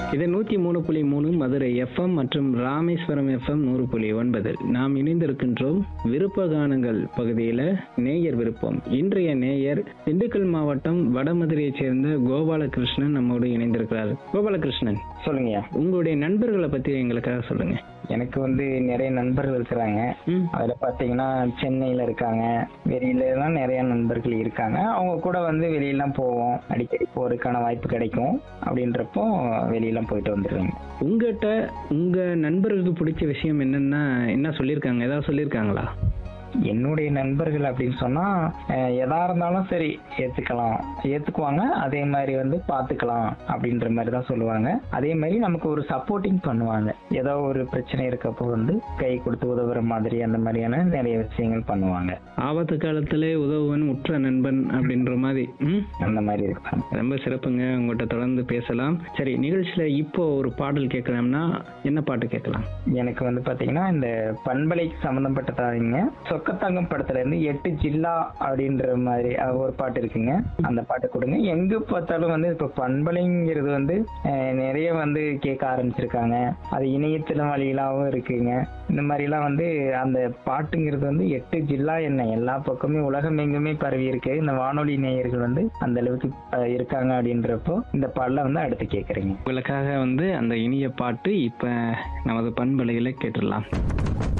இது நூத்தி மூணு புள்ளி மூணு மதுரை எஃப்எம் மற்றும் ராமேஸ்வரம் எஃப்எம் நூறு புள்ளி ஒன்பது நாம் இணைந்திருக்கின்றோம் விருப்ப கானங்கள் பகுதியில நேயர் விருப்பம் இன்றைய நேயர் திண்டுக்கல் மாவட்டம் வடமதுரையைச் சேர்ந்த கோபாலகிருஷ்ணன் நம்மோடு இணைந்திருக்கிறார் கோபாலகிருஷ்ணன் சொல்லுங்கய்யா உங்களுடைய நண்பர்களை பத்தி எங்களுக்காக சொல்லுங்க எனக்கு வந்து நிறைய நண்பர்கள் இருக்கிறாங்க ம். அதுல பாத்தீங்கன்னா சென்னையில இருக்காங்க வெளியில எல்லாம் நிறைய நண்பர்கள் இருக்காங்க அவங்க கூட வந்து வெளியெல்லாம் போவோம் அடிக்கடி போறதுக்கான வாய்ப்பு கிடைக்கும் அப்படின்றப்போ வெளியெல்லாம் போயிட்டு வந்துடுவேங்க உங்ககிட்ட உங்க நண்பர்களுக்கு பிடிச்ச விஷயம் என்னன்னா என்ன சொல்லியிருக்காங்க ஏதாவது சொல்லியிருக்காங்களா என்னுடைய நண்பர்கள் அப்படின்னு சொன்னா அஹ், எதா இருந்தாலும் சரி ஏத்துக்கலாம் ஏத்துக்குவாங்க அதே மாதிரி வந்து பாத்துக்கலாம் அப்படின்ற மாதிரி தான் சொல்லுவாங்க அதே மாதிரி நமக்கு ஒரு சப்போர்ட்டிங் பண்ணுவாங்க ஏதோ ஒரு பிரச்சனை இருக்கப்போ வந்து கை கொடுத்து உதவுற மாதிரி அந்த மாதிரியான நிறைய விஷயங்கள் பண்ணுவாங்க ஆபத்து காலத்திலே உதவுவன் உற்ற நண்பன் அப்படின்ற மாதிரி ம் அந்த மாதிரி இருக்காங்க ரொம்ப சிறப்புங்க உங்கள்கிட்ட தொடர்ந்து பேசலாம் சரி நிகழ்ச்சியில இப்போ ஒரு பாடல் கேட்கலாம்னா என்ன பாட்டு கேட்கலாம் எனக்கு வந்து பாத்தீங்கன்னா இந்த பண்பலை சம்பந்தப்பட்டதாங்க சொக்கத்தங்கம் படத்துல இருந்து எட்டு ஜில்லா அப்படின்ற மாதிரி அஹ், ஒரு பாட்டு இருக்குங்க அந்த பாட்டு கொடுங்க எங்க பார்த்தாலும் வந்து இப்ப பண்பலைங்கிறது வந்து அஹ், நிறைய வந்து கேட்க ஆரம்பிச்சிருக்காங்க அது இணையத்தில வழியிலாவும் இருக்குங்க இந்த மாதிரி எல்லாம் வந்து அந்த பாட்டுங்கிறது வந்து எட்டு ஜில்லா என்ன எல்லா பக்கமே உலகம் எங்குமே பரவி இருக்கு இந்த வானொலி நேயர்கள் வந்து அந்த அளவுக்கு அஹ், இருக்காங்க அப்படின்றப்போ இந்த பாடல வந்து அடுத்து கேக்குறீங்க உங்களுக்காக வந்து அந்த இனிய பாட்டு இப்ப நமது பண்பலையில கேட்டுடலாம்